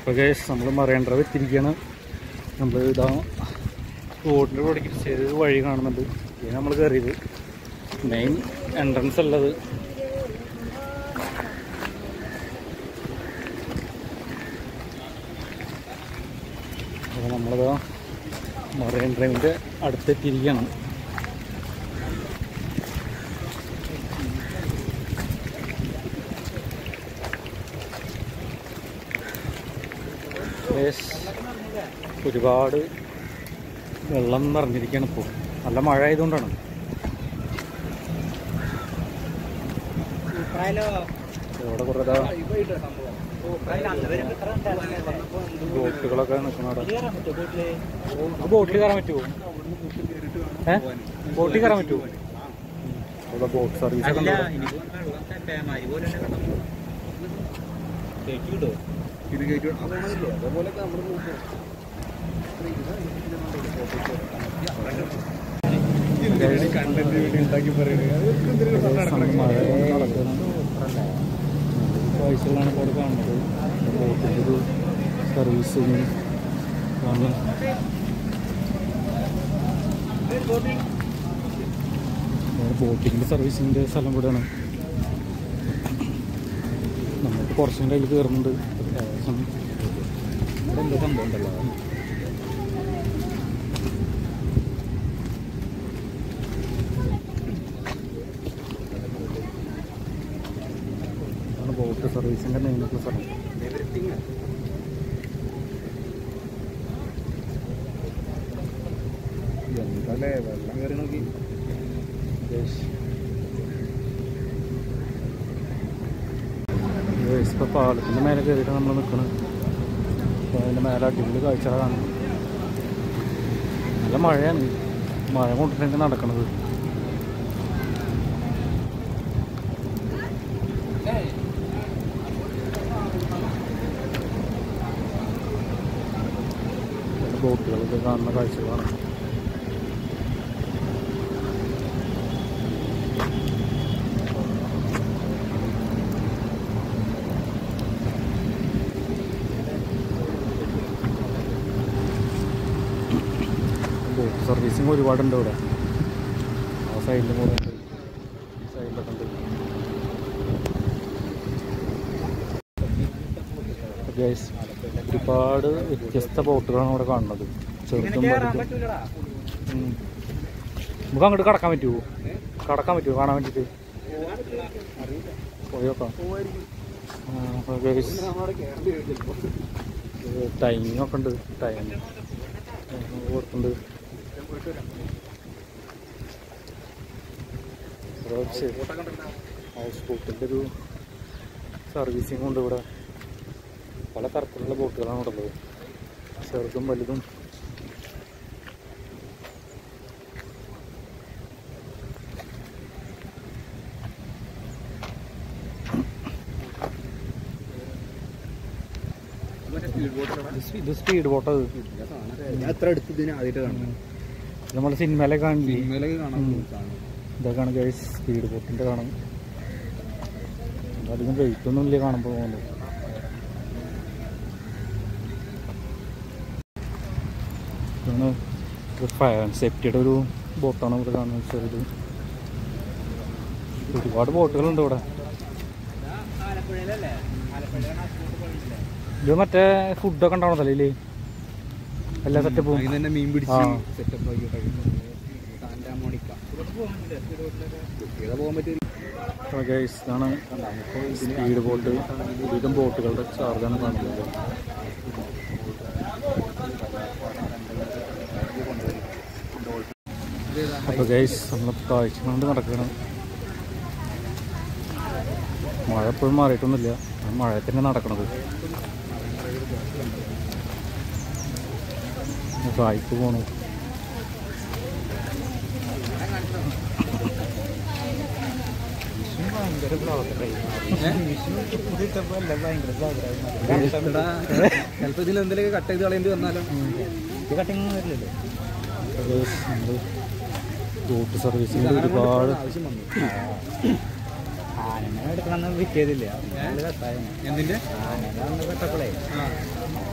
അപ്പോൾ കേസ് നമ്മൾ marine drive എത്തിയിരിക്കുകയാണ് നമ്മൾ ഇതാ റോഡിൻ്റെ റോഡിക്ക് ചെറിയൊരു വഴി കാണുന്നുണ്ട് ഇത് നമ്മൾ കയറിയത് മെയിൻ എൻട്രൻസ് അല്ലത് അപ്പോൾ നമ്മളിതാ മറൈൻ ഡ്രൈവിൻ്റെ അടുത്തെത്തിയിരിക്കുകയാണ് യേസ്. ഒരുപാട് വെള്ളം നിറഞ്ഞിരിക്കുകയാണ് ഇപ്പോൾ നല്ല മഴ ആയതുകൊണ്ടാണ് ഇവിടെ കുറേ ദാ ബോട്ടുകളൊക്കെ നിൽക്കണം അവിടെ ബോട്ടിൽ കയറാൻ പറ്റുമോ ഏ ബോട്ടിൽ കയറാൻ പറ്റുമോ അവിടെ ബോട്ട് സർവീസ് ഒക്കെ ഉണ്ട് ഇവിടെ. ഇത് കയറ്റി അതോണല്ലോ അതേപോലെ നമ്മൾ കണ്ടന്റ് വീഡിയോ ഉണ്ടാക്കി പറയുന്നത് മഴ നടക്കുന്നു കാഴ്ചകളാണ് ഇപ്പോൾ ഇവിടെ കാണുന്നത് ബോട്ടിൻ്റെ ഒരു സർവീസ് കാണുന്നു ബോട്ടിങ്ങിൻ്റെ സർവീസിൻ്റെ സ്ഥലം ഇവിടെയാണ് നമുക്ക് കുറച്ചും കയ്യിൽ കയറുന്നുണ്ട് ഏകദേശം ഇവിടെ എന്തോ സംഭവം ഉണ്ടല്ലോ ഇതാണ് ബോട്ട് സർവീസിൻ്റെ മെയിനായിട്ടുള്ള സ്ഥലം എന്താല്ലേ വെള്ളം കയറി നോക്കി ഇപ്പോൾ പാലത്തിൻ്റെ മേലെ കയറിയിട്ട് നമ്മൾ നിൽക്കണം അപ്പോൾ അതിൻ്റെ മേലെ അടിപൊളി കാഴ്ചകളാണ് നല്ല മഴയാണ് മഴ കൊണ്ടിട്ട് നടക്കണത് ഇവിടെ ബോട്ടുകളൊക്കെ കാണുന്ന കാഴ്ചകളാണ് ബോട്ട് സർവീസിങ് ഒരുപാടുണ്ട് ഇവിടെ ആ സൈഡിലും കൂടെ ഉണ്ട് ഈ സൈഡിലൊക്കെ ഉണ്ട് ഗൈസ് ഒരുപാട് വ്യത്യസ്ത ബോട്ടുകളാണ് ഇവിടെ കാണുന്നത് ചെറുതും വലുതും ഉം. നമുക്ക് അങ്ങോട്ട് കടക്കാൻ പറ്റുമോ കടക്കാൻ പറ്റുമോ കാണാൻ വേണ്ടിയിട്ട് പോയോക്കാം ടൈമിംഗ് ഒക്കെ ഉണ്ട് ടൈം കൊടുക്കുന്നുണ്ട് ഹൗസ് ബോട്ടിൻ്റെ ഒരു സർവീസിംഗ് ഉണ്ട് ഇവിടെ പല തരത്തിലുള്ള ബോട്ടുകളാണ് ഇവിടെ ഉള്ളത് ചെറുതും വലുതും ഇത് സ്പീഡ് ബോട്ട് അത് ഞാൻ അത്ര അടുത്ത് ഇതിന് ആദ്യമായിട്ട് കാണുന്നത് നമ്മൾ സിനിമയിലൊക്കെ കാണില്ലേ സിനിമയിലൊക്കെ കാണാൻ ഉം. കാണും ഇതൊക്കെയാണ് ഗൈസ് സ്പീഡ് ബോട്ടിൻ്റെ കാണും അധികം വെയിറ്റ് ഒന്നും ഇല്ല കാണുമ്പോൾ പോകുന്നത് ഇതാണ് ഫയർ സേഫ്റ്റിയുടെ ഒരു ബോട്ടാണ് ഇവിടെ കാണുന്നത് ചെറുത് ഒരുപാട് ബോട്ടുകളുണ്ട് ഇവിടെ ഇത് മറ്റേ ഫുഡൊക്കെ ഉണ്ടാവണതല്ലേ ഇതില് എല്ലാ സെറ്റപ്പും അതിന് തന്നെ മീൻ പിടിച്ച് ആ. സെറ്റപ്പ് ആക്കിയിട്ടൊക്കെ സാന്റാ മോണിക്ക കുട്ടികളെ പോകാൻ പറ്റിയ ഗൈസ് ഇതാണ് സ്പീഡ് ബോട്ട് ഒരുവിധം ബോട്ടുകളുടെ ചാർജാണ് കാണുന്നത് അപ്പോൾ ഗൈസ് നമ്മൾ കാഴ്ച കൊണ്ട് നടക്കണം മഴ എപ്പോഴും മാറിയിട്ടൊന്നുമില്ല ആ മഴ തന്നെ നടക്കണത് വായ്പ പോണു ചിലപ്പോ ഇതിൽ എന്തെങ്കിലും കട്ട് ചെയ്ത് കളയേണ്ടി വന്നാലും നമ്മൾ ബോട്ട് സർവീസിൻ്റെ ഒരുപാട് ആവശ്യം വന്നു ആനനെ എടുക്കണം വിൽക്കിയതില്ല നല്ല രസമായിരുന്നു എന്തിന്റെ ആനനെ അന്ന് പെട്ടപ്പോഴേ ആ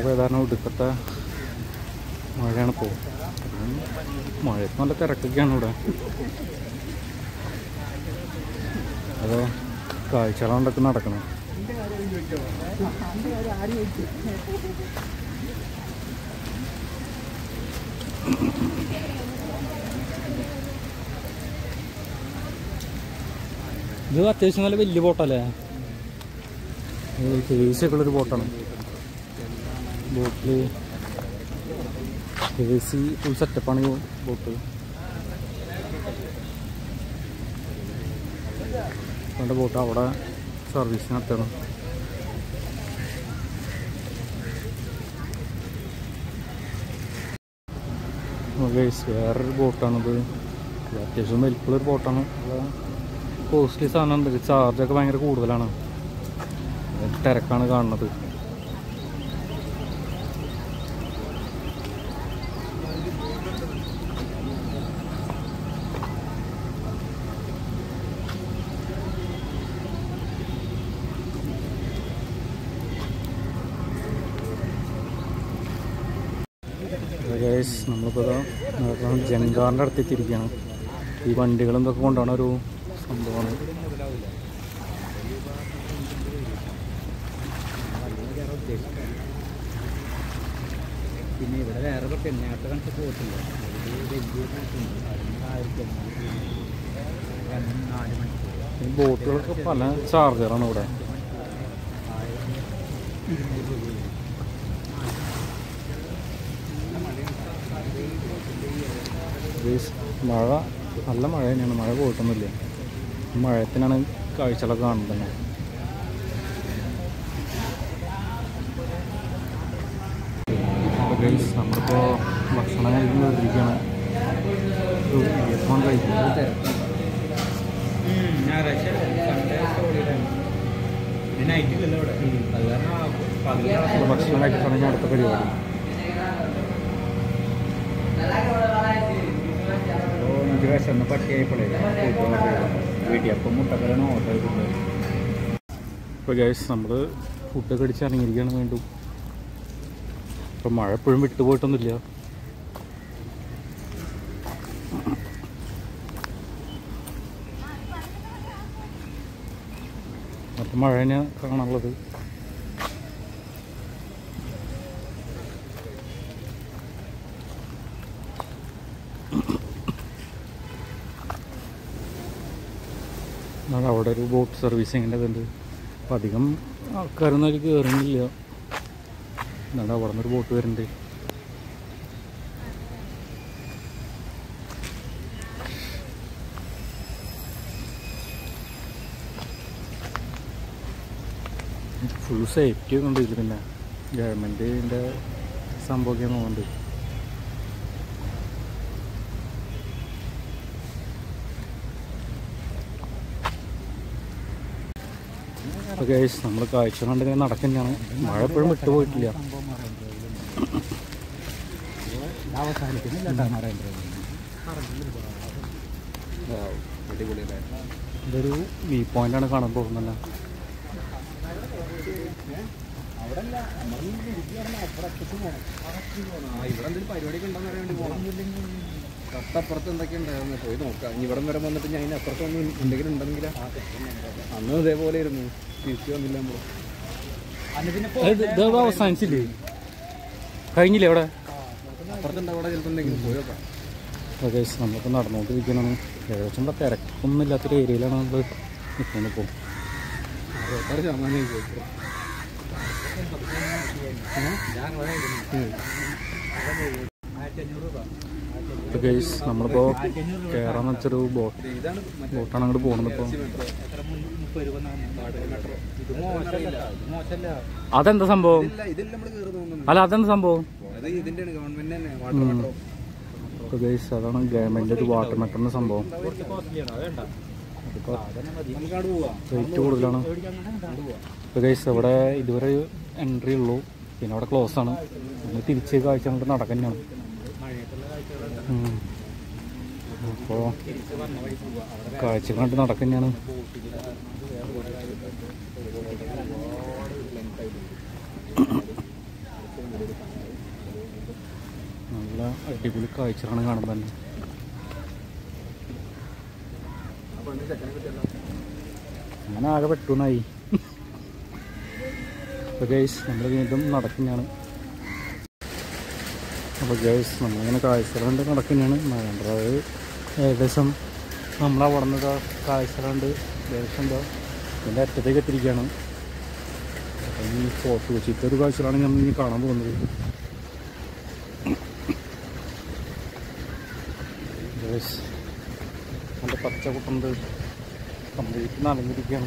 സാധാരണ ഒടുക്കത്തെ മഴയാണ് ഇപ്പോൾ മഴയത്ത് നല്ല തിരക്കൊക്കെയാണ് ഇവിടെ അത് കാഴ്ചകളൊണ്ടൊക്കെ നടക്കണം ഇത് അത്യാവശ്യം നല്ല വലിയ ബോട്ടല്ലേ ഏസിയൊക്കെ ഉള്ളൊരു ബോട്ടാണ് ബോട്ടിൽ എ സി ഫുൾ സെറ്റപ്പാണ് ഈ ബോട്ട് അവൻ്റെ ബോട്ട് അവിടെ സർവീസ് നടത്തണം ഗൈസ് വേറൊരു ബോട്ടാണിത് ഇത് അത്യാവശ്യം വലിപ്പമുള്ളൊരു ബോട്ടാണ് കോസ്റ്റ്ലി സാധനം ഉണ്ട് ചാർജൊക്കെ ഭയങ്കര കൂടുതലാണ് തിരക്കാണ് കാണുന്നത് ഗൈസ് നമ്മളിപ്പോൾ ജങ്കാറിൻ്റെ അടുത്ത് എത്തിയിരിക്കുകയാണ് ഈ വണ്ടികളും ഇതൊക്കെ കൊണ്ടാണ് ഒരു സംഭവമാണ് പിന്നെ ഇവിടെ വേറെ കുറച്ച് നേരത്തെ കണക്ക് പോയിട്ടില്ല വലിയ പോയിട്ടുണ്ട് അതിന് ആയിരത്തി എണ്ണൂറ് നാല് മണിക്കൂർ ഈ ബോട്ടുകളൊക്കെ പല ചാർജറാണ് ഇവിടെ ഗൈസ് മഴ നല്ല മഴ തന്നെയാണ് മഴ പോയിട്ടൊന്നുമില്ല ഈ മഴയത്തിനാണ് കാഴ്ചകളൊക്കെ കാണുന്നത് തന്നെ അപ്പോൾ ഗൈസ് നമ്മളിപ്പോൾ ഭക്ഷണം കഴിക്കുന്ന ഇരിക്കുകയാണ് ഒരു ഇയർഫോൺ കഴിക്കുന്നത് ഞായറാഴ്ച സൺഡേ നൈറ്റ് ഇല്ലല്ലോ ഇവിടെ അത് കാരണം പതിനാറ് അപ്പോൾ ഭക്ഷണം കഴിച്ചിട്ടാണെങ്കിൽ അടുത്ത പരിപാടി അപ്പോൾ നമുക്ക് വിശന്ന് പട്ടിയായപ്പോഴേ വീട്ടിയപ്പം മുട്ടക്കലാണ് ഓർഡർ ചെയ്തിട്ടുണ്ട് ഇപ്പോൾ ഗൈസ് നമ്മൾ ഫുഡൊക്കെ അടിച്ച് ഇറങ്ങിയിരിക്കുകയാണ് വീണ്ടും ഇപ്പം മഴ എപ്പോഴും വിട്ടുപോയിട്ടൊന്നുമില്ല അപ്പം മഴ തന്നെ കാണാനുള്ളത് എന്നാണ് അവിടെ ഒരു ബോട്ട് സർവീസിങ്ങിൻ്റെ ഇതുണ്ട് അപ്പം അധികം ആൾക്കാരൊന്നും അതിൽ കയറുന്നില്ല എന്നാണ് അവിടെ നിന്നൊരു ബോട്ട് വരുന്നുണ്ട് ഫുൾ സേഫ്റ്റി ഒക്കെ ഉണ്ട് ഇതിൽ പിന്നെ ഗവൺമെൻറ്റിൻ്റെ സംഭവമൊക്കെ നോക്കുന്നുണ്ട് അപ്പോൾ ഗൈസ് നമ്മൾ കാഴ്ച കണ്ടിങ്ങനെ നടക്കുന്നതാണ് മഴ എപ്പോഴും വിട്ടുപോയിട്ടില്ല അവസാനിക്കുന്നില്ല അടിപൊളിയല്ലേ ഇതൊരു വ്യൂ പോയിന്റാണ് കാണാൻ പോകുന്നത് ആ ഇവിടെ എന്തെങ്കിലും പരിപാടിയൊക്കെ ഉണ്ടെന്ന് അറിയാൻ വേണ്ടി പോകണം തൊട്ടപ്പുറത്ത് എന്തൊക്കെ ഉണ്ടായിരുന്നു പോയി നോക്കാം ഇനി ഇവിടം വരെ വന്നിട്ട് ഞാൻ അതിന് അപ്പുറത്തൊന്നും എന്തെങ്കിലും ഉണ്ടെങ്കിൽ അന്ന് ഇതേപോലെ ആയിരുന്നു തിരിച്ചു വന്നില്ല നമ്മൾ ഇത് അവസാനിച്ചില്ലേ കഴിഞ്ഞില്ലേ അവിടെ അപ്പുറത്തുണ്ട് അവിടെ ചിലപ്പോൾ എന്തെങ്കിലും പോയി നോക്കാം അപ്പോൾ ഗൈസ് നമ്മളിപ്പോൾ നടന്നുകൊണ്ടിരിക്കണം ഏകദേശം ഇവിടെ തിരക്കൊന്നും ഇല്ലാത്തൊരു ഏരിയയിലാണ് നമ്മൾ നിൽക്കുന്നത് ഇപ്പോൾ അറുപത്താറ് ശതമാനം പോയി ഇപ്പോൾ ഗൈസ് നമ്മളിപ്പോൾ കയറാന്ന് വെച്ചൊരു ബോട്ട് ഇതാണ് ബോട്ടാണ് അങ്ങോട്ട് പോകുന്നത് ഇപ്പോൾ ഇത് മോശമല്ല ഇത് മോശമല്ല അതെന്താ സംഭവം ഇല്ല ഇതിൽ നമ്മൾ കയറി തോന്നുന്നു അല്ല അതെന്താ സംഭവം അത് ഇതിന്റെയാണ് ഗവൺമെന്റ് തന്നെ വാട്ടർ മെട്രോ അപ്പോൾ ഗൈസ് അതാണ് ഗവൺമെൻറ് ഒരു വാട്ടർ മെറ്ററിൻ്റെ സംഭവം കുറച്ച് കോസ്റ്റ്ലിയാണ് അത് വേണ്ട അതിപ്പോൾ നമുക്ക് അവിടെ പോവാം റേറ്റ് കൂടുതലാണ് ഇപ്പോൾ ഗൈസ് ഇവിടെ ഇതുവരെ എൻട്രി ഉള്ളൂ പിന്നെ അവിടെ ക്ലോസ് ആണ് നമ്മൾ തിരിച്ച് കാഴ്ച കണ്ടിട്ട് നടക്കുന്നതാണ് അപ്പോൾ കാഴ്ച കണ്ട് നടക്കുന്നതാണ് അടിപൊളി കാഴ്ചകളാണ് കാണുമ്പോൾ തന്നെ അങ്ങനെ ആകെ പെട്ടുന്നായി അപ്പോൾ ഗൈസ് നമ്മൾ വീണ്ടും നടക്കുന്നതാണ് അപ്പോൾ ഗൈസ് നമ്മളിങ്ങനെ കാഴ്ചകളുണ്ട് നടക്കുന്നതാണ് മഴണ്ടത് ഏകദേശം നമ്മളവിടെ നിന്ന് കാഴ്ചകളുണ്ട് ഏകദേശം എന്താ ഇതിൻ്റെ അറ്റത്തേക്ക് എത്തിയിരിക്കുകയാണ് അപ്പം ഈ ഫോർട്ട് കൊച്ചിത്തെ ഒരു കാഴ്ചകളാണ് നമ്മൾ ഇനി കാണാൻ പോകുന്നത് ഗൈസ് നല്ല പച്ച കുട്ടുണ്ട് കംപ്ലീറ്റ് നനഞ്ഞിരിക്കുകയാണ്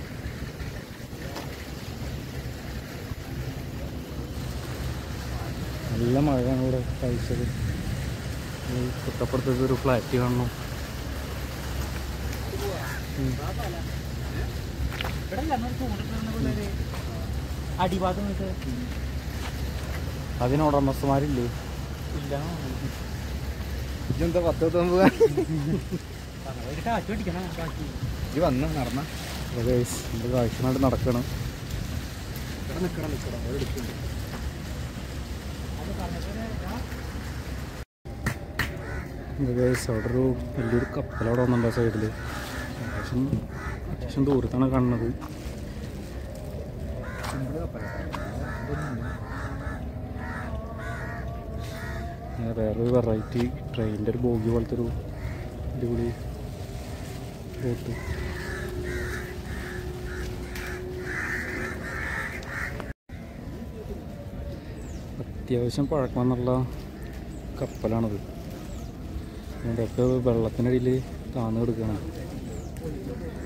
നല്ല മഴയാണ് ഇവിടെ കഴിച്ചത് ഈ തൊട്ടപ്പുറത്തത് ഒരു ഫ്ലാറ്റ് കാണണം ഉം. അടിഭാഗം അതിന് ഉടമസ്ഥന്മാരില്ലേ ഇല്ല ഇതെന്താ പത്ത് പത്തൊമ്പത് കാറ്റ് പിടിക്കണം കാറ്റ് ഇത് വന്ന നടന്ന അപ്പോൾ ഗൈസ് നമ്മൾ കാഴ്ചനായിട്ട് നടക്കണം ഇവിടെ നിൽക്കണം നിൽക്കണം അവിടെ എടുക്കുന്നുണ്ട് ഗൈസ് അവിടെ ഒരു വലിയൊരു കപ്പൽ അവിടെ വന്നിട്ടുണ്ട് സൈഡിൽ അത്യാവശ്യം അത്യാവശ്യം ദൂരത്താണ് കാണുന്നത് പിന്നെ വേറൊരു വെറൈറ്റി ട്രെയിനിൻ്റെ ഒരു ബോഗി പോലത്തെ ഒരു അടിപൊളി ബോട്ട് അത്യാവശ്യം പഴക്കമെന്നുള്ള കപ്പലാണത് ഇവിടെയൊക്കെ വെള്ളത്തിനടിയിൽ താന്ന് കിടക്കുകയാണ്